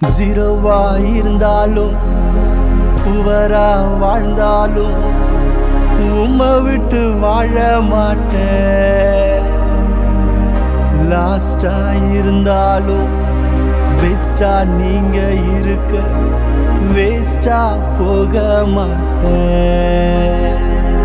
ஜீரோவா இருந்தாலும் புவரா வாழ்ந்தாலும் உம்மை விட்டு வாழ மாட்டேன் லாஸ்டா இருந்தாலும் பெஸ்டா நீங்க இருக்க வேஸ்டா போக மாட்டேன்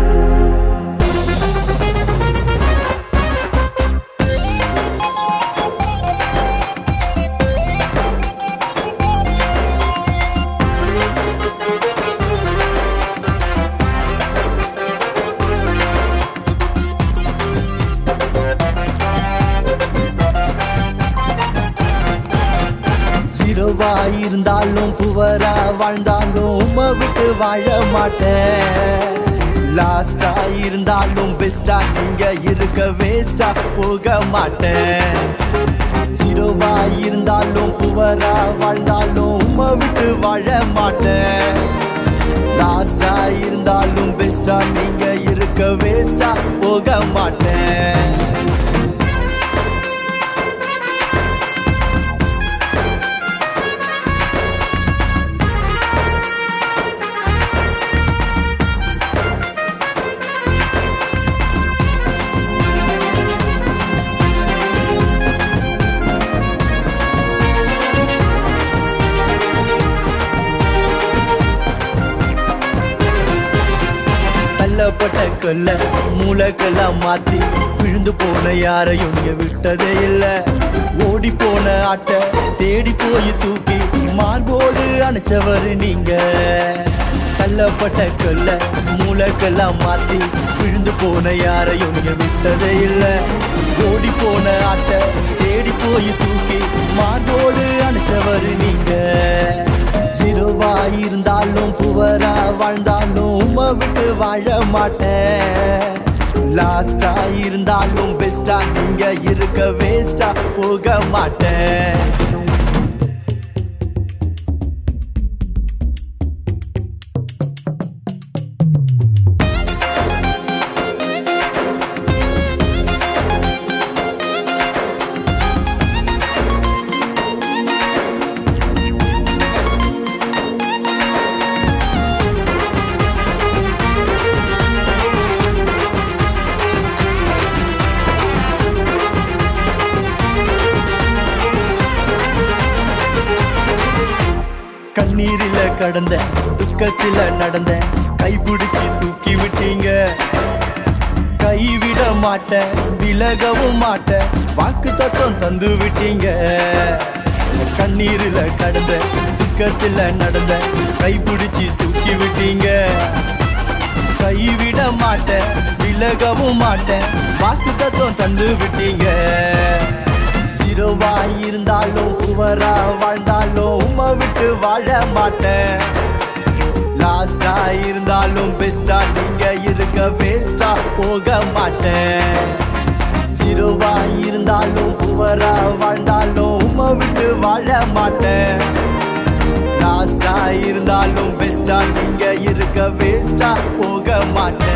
ஜீரோவா இருந்தாலும் புவரா வாழ்ந்தாலும் உம்மை விட்டு வாழ மாட்டேன் லாஸ்டா இருந்தாலும் பெஸ்டா நீங்க இருக்க வேஸ்டா போக மாட்டேன் ஜீரோவா இருந்தாலும் புவரா வாழ்ந்தாலும் உம்மை விட்டு வாழ மாட்டேன் லாஸ்டா இருந்தாலும் பெஸ்டா நீங்க இருக்க வேஸ்டா போக மாட்டேன் தள்ளப்பட்ட கொல்ல மூளைக்கெல்லாம் மாத்தி விழுந்து போன யாரையும் நீங்க விட்டதே இல்ல ஓடி போன ஆட்ட தேடி போய் தூக்கி மார்போடு அணைச்சவர் நீங்க தள்ளப்பட்ட கொல்ல மூளைக்கெல்லாம் மாத்தி விழுந்து போன யாரையும் நீங்க விட்டதே இல்ல ஓடி போன ஆட்ட தேடி போய் தூக்கி மார்போடு அணைச்சவர் நீங்க ஜீரோவா இருந்தாலும் புவரா வாழ்ந்தாலும் உம்மை விட்டு வாழ மாட்டேன் லாஸ்டா இருந்தாலும் பெஸ்டா நீங்க இருக்க வேஸ்டா போக மாட்டேன் கண்ணீரில கடந்த துக்கத்தில நடந்த கைபிடிச்சு தூக்கி விட்டீங்க கைவிட மாட்டேன் விலகவும் மாட்டேன் வாக்கு தத்துவம் தந்து விட்டீங்க கண்ணீரில கடந்த துக்கத்தில நடந்த கைபிடிச்சு தூக்கி விட்டீங்க கைவிட மாட்டேன் விலகவும் மாட்டேன் வாக்கு தத்துவம் தந்து விட்டீங்க ஜீரோவா இருந்தாலும் புவரா வாழ்ந்தாலும் உம்மை விட்டு வாழ மாட்டேன் லாஸ்டா இருந்தாலும் பெஸ்டா நீங்க இருக்க வேஸ்டா போக மாட்டேன் ஜீரோவா இருந்தாலும் புவரா வாழ்ந்தாலும் உம்மை விட்டு வாழ மாட்டேன் லாஸ்டா இருந்தாலும் பெஸ்டா நீங்க இருக்க வேஸ்டா போக மாட்டேன்